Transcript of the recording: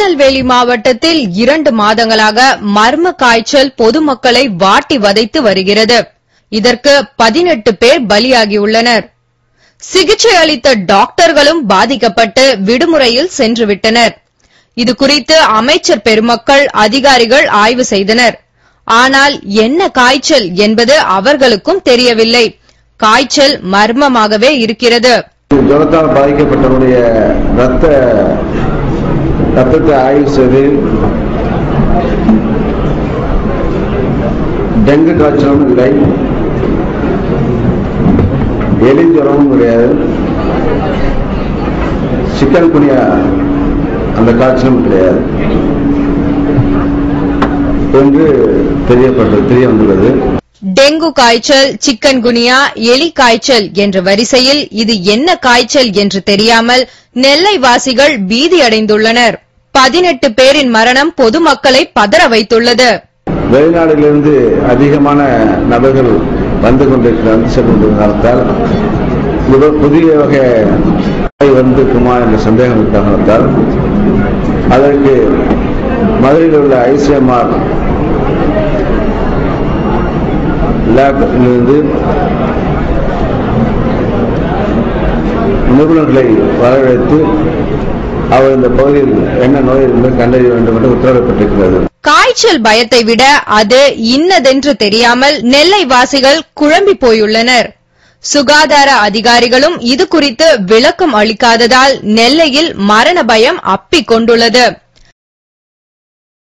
திருநெல்வேலி மாவட்டத்தில் இரண்டு மாதங்களாக மர்ம காய்ச்சல் பொதுமக்களை வாட்டி வதைத்து வருகிறது இதற்கு பதினெட்டு பேர் பலியாகியுள்ளனர் சிகிச்சை அளித்த டாக்டர்களும் பாதிக்கப்பட்டு விடுமுறையில் சென்றுவிட்டனர் இது குறித்து அமைச்சர் பெருமக்கள் அதிகாரிகள் ஆய்வு செய்தனர் ஆனால் என்ன காய்ச்சல் என்பது அவர்களுக்கும் தெரியவில்லை காய்ச்சல் மர்மமாகவே இருக்கிறது ஜுரத்தால் பாதிக்கப்பட்டவருடைய ரத்த ரத்தத்தை ஆய்வு செய்து டெங்கு காய்ச்சலும் இல்லை எலி ஜுரமும் கிடையாது சிக்கன் குனியா அந்த காய்ச்சலும் கிடையாது என்று தெரியப்பட்டது தெரிய வந்துள்ளது டெங்கு காய்ச்சல் சிக்கன் குனியா எலி காய்ச்சல் என்ற வரிசையில் இது என்ன காய்ச்சல் என்று தெரியாமல் நெல்லை வாசிகள் பீதியடைந்துள்ளனர் பதினெட்டு பேரின் மரணம் பொதுமக்களை பதற வைத்துள்ளது வெளிநாடுகளிலிருந்து அதிகமான நபர்கள் வந்து கொண்டிருக்கிறார் வந்து சென்று காரணத்தால் இது புதிய வகை நோய் வந்திருக்குமா என்ற சந்தேகம் இருக்க காரணத்தால் அதற்கு மதுரையில் உள்ள ஐசிஎம்ஆர் லேபிலிருந்து நிபுணர்களை வரவழைத்து அவர் இந்த பகுதியில் என்ன நோய் என்பதை கண்டறிய வேண்டும் என்று உத்தரவிடப்பட்டிருக்கிறது காய்ச்சல் பயத்தை விட அது இன்னதென்று தெரியாமல் நெல்லை வாசிகள் குழம்பி போயுள்ளனர் சுகாதார அதிகாரிகளும் இது குறித்து விளக்கம் அளிக்காததால் நெல்லையில் மரண பயம் அப்பிக் கொண்டுள்ளது